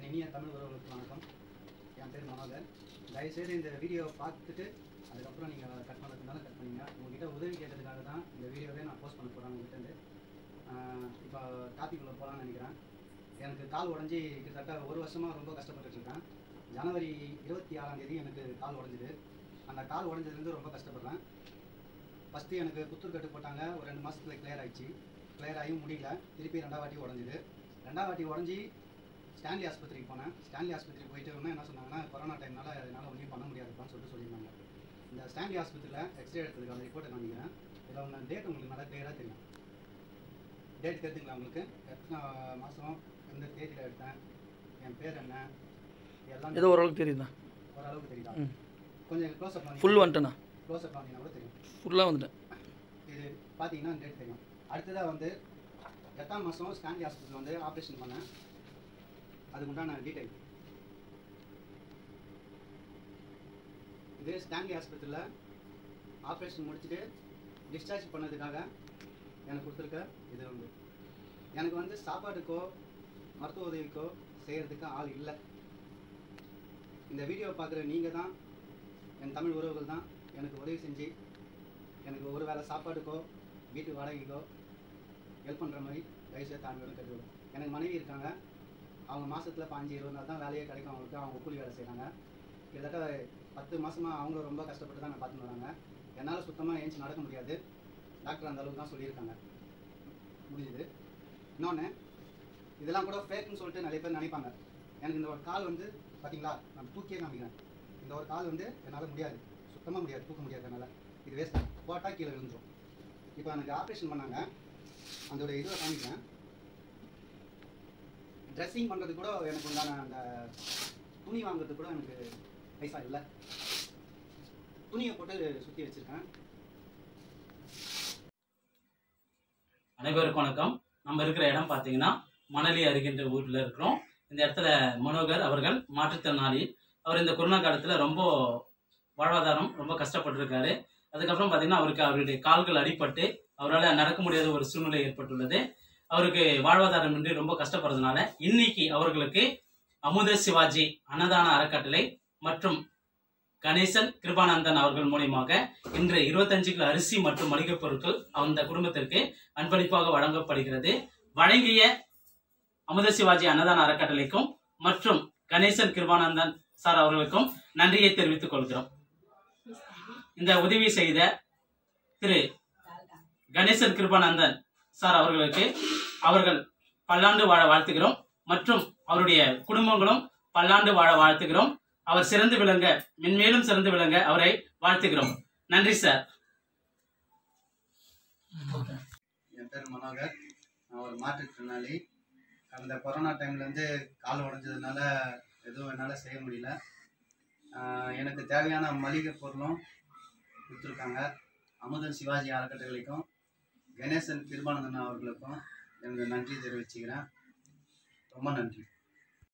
இனிய தமிழ் உறவுகளுக்கு வணக்கம் என் பேர் மனோகர் தயவுசெய்து இந்த வீடியோவை பார்த்துட்டு அதுக்கப்புறம் நீங்கள் கட் பண்ணுறதுனால கட் பண்ணீங்க உங்ககிட்ட உதவி கேட்டதுக்காக தான் இந்த வீடியோவே நான் போஸ்ட் பண்ண போகிறேன் உங்ககிட்ட இப்போ டாபிக்குள்ளே போகலான்னு நினைக்கிறேன் எனக்கு கால் உடஞ்சி கிட்டத்தட்ட ஒரு வருஷமாக ரொம்ப கஷ்டப்பட்டுட்டு இருக்கேன் ஜனவரி இருபத்தி ஆறாம் தேதி எனக்கு கால் உடஞ்சிது அந்த கால் உடஞ்சதுலேருந்து ரொம்ப கஷ்டப்படுறேன் ஃபஸ்ட்டு எனக்கு புத்தூர் கட்டு போட்டாங்க ஒரு ரெண்டு மாதத்துல கிளியர் ஆயிடுச்சு கிளியர் ஆகி முடியல திருப்பி ரெண்டாவது வாட்டி உடஞ்சிது ரெண்டாவது வாட்டி உடஞ்சி ஸ்டான்லி ஆஸ்பத்திரிக்கு போனேன் ஸ்டான்லி ஆஸ்பத்திரி போயிட்டு உடனே என்ன சொன்னாங்கன்னா கொரோனா டைம்னால என்னால் ஒன்றும் பண்ண முடியாதுப்பான்னு சொல்லிட்டு சொல்லியிருந்தாங்க இந்த ஸ்டான்லி ஆஸ்பத்திரியில் எக்ஸ்ரே எடுத்ததுக்கான ரிப்போர்ட்டை காமிக்கிறேன் இதில் உங்கள் டேட் உங்களுக்கு நல்லா கிளியராக தெரியும் டேட் தெரிஞ்சுங்களா உங்களுக்கு எத்தனை மாதம் எந்த தேதியில் எடுத்தேன் என் பேர் என்ன எல்லாம் ஏதோ ஓரளவுக்கு தெரியுதா ஓரளவுக்கு தெரியுதா ம். கொஞ்சம் க்ளோஸ் அப் பண்ணி ஃபுல் வந்துட்டேண்ணா க்ளோஸ் அப் பண்ணிங்கன்னா கூட தெரியும் ஃபுல்லாக வந்துட்டேன் இது பார்த்தீங்கன்னா டேட் தெரியும் அடுத்ததாக வந்து எட்டாம் மாதம் ஸ்டான்லி ஹாஸ்பிட்டல் வந்து ஆப்ரேஷன் பண்ணேன் அதுக்கு உண்டான டீட்டெயில் இது ஸ்டான்லி ஹாஸ்பிட்டலில் ஆப்ரேஷன் முடிச்சுட்டு டிஸ்சார்ஜ் பண்ணதுக்காக எனக்கு கொடுத்துருக்க இது வந்து எனக்கு வந்து சாப்பாட்டுக்கோ மருத்துவ உதவிக்கோ செய்கிறதுக்கு ஆள் இல்லை இந்த வீடியோ பார்க்குற நீங்கள் தான் என் தமிழ் உறவுகள் தான் எனக்கு உதவி செஞ்சு எனக்கு ஒரு வேளை சாப்பாட்டுக்கோ வீட்டு வாடகைக்கோ ஹெல்ப் பண்ணுற மாதிரி தயவுசெய்து தாழ்மையோட கற்றுக்கணும் எனக்கு மனைவி இருக்காங்க அவங்க மாதத்தில் பாஞ்சு இருபது நாள் தான் வேலையே கிடைக்கும் அவங்களுக்கு அவங்க கூலி வேலை செய்கிறாங்க கிட்டத்தட்ட பத்து மாதமாக அவங்க ரொம்ப கஷ்டப்பட்டு தான் நான் பார்த்துன்னு வராங்க என்னால் சுத்தமாக ஏஞ்சி நடக்க முடியாது டாக்டர் அந்த அளவுக்கு தான் சொல்லியிருக்காங்க முடிஞ்சுது இன்னொன்று இதெல்லாம் கூட ஃபேக்னு சொல்லிட்டு நிறைய பேர் நினைப்பாங்க எனக்கு இந்த ஒரு கால் வந்து பார்த்தீங்களா நான் தூக்கியே காமிக்கிறேன் இந்த ஒரு கால் வந்து என்னால் முடியாது சுத்தமாக முடியாது தூக்க முடியாது என்னால் இது வேஸ்ட் போட்டால் கீழே விழுந்துரும் இப்போ எனக்கு ஆப்ரேஷன் பண்ணாங்க அதோட இதை காமிக்கிறேன் ட்ரெஸ்ஸிங் பண்ணுறது கூட எனக்கு உண்டான அந்த துணி வாங்குறது கூட எனக்கு பைசா இல்லை துணியை போட்டு சுற்றி வச்சுருக்கேன் அனைவருக்கும் வணக்கம் நம்ம இருக்கிற இடம் பார்த்தீங்கன்னா மணலி அருகின்ற ஊரில் இருக்கிறோம் இந்த இடத்துல மனோகர் அவர்கள் மாற்றுத்திறனாளி அவர் இந்த கொரோனா காலத்தில் ரொம்ப வாழ்வாதாரம் ரொம்ப கஷ்டப்பட்டிருக்காரு அதுக்கப்புறம் பார்த்தீங்கன்னா அவருக்கு அவருடைய கால்கள் அடிபட்டு அவரால் நடக்க முடியாத ஒரு சூழ்நிலை ஏற்பட்டுள்ளது அவருக்கு வாழ்வாதாரம் இன்றி ரொம்ப கஷ்டப்படுறதுனால இன்னைக்கு அவர்களுக்கு அமுத சிவாஜி அன்னதான அறக்கட்டளை மற்றும் கணேசன் கிருபானந்தன் அவர்கள் மூலியமாக இன்று 25 கிலோ அரிசி மற்றும் மளிகைப் பொருட்கள் அந்த குடும்பத்திற்கு அன்பளிப்பாக வழங்கப்படுகிறது வழங்கிய அமுத சிவாஜி அன்னதான அறக்கட்டளைக்கும் மற்றும் கணேசன் கிருபானந்தன் சார் அவர்களுக்கும் நன்றியை தெரிவித்துக் கொள்கிறோம் இந்த உதவி செய்த திரு கணேசன் கிருபானந்தன் சார் அவர்களுக்கு அவர்கள் பல்லாண்டு வாழ வாழ்த்துகிறோம் மற்றும் அவருடைய குடும்பங்களும் பல்லாண்டு வாழ வாழ்த்துகிறோம் அவர் சிறந்து விளங்க மென்மேலும் சிறந்து விளங்க அவரை வாழ்த்துகிறோம் நன்றி சார் என் பேர் மனோகர் நான் ஒரு மாற்றுத்திறனாளி கடந்த கொரோனா டைம்லேருந்து கால் உடைஞ்சதுனால எதுவும் என்னால் செய்ய முடியல ஆஹ் எனக்கு தேவையான மளிகை பொருளும் கொடுத்துருக்காங்க அமுதன் சிவாஜி அறக்கட்டளைக்கும் கணேசன் கிருபானந்தன் அவர்களுக்கும் எனக்கு நன்றி தெரிவிச்சுக்கிறேன் ரொம்ப நன்றி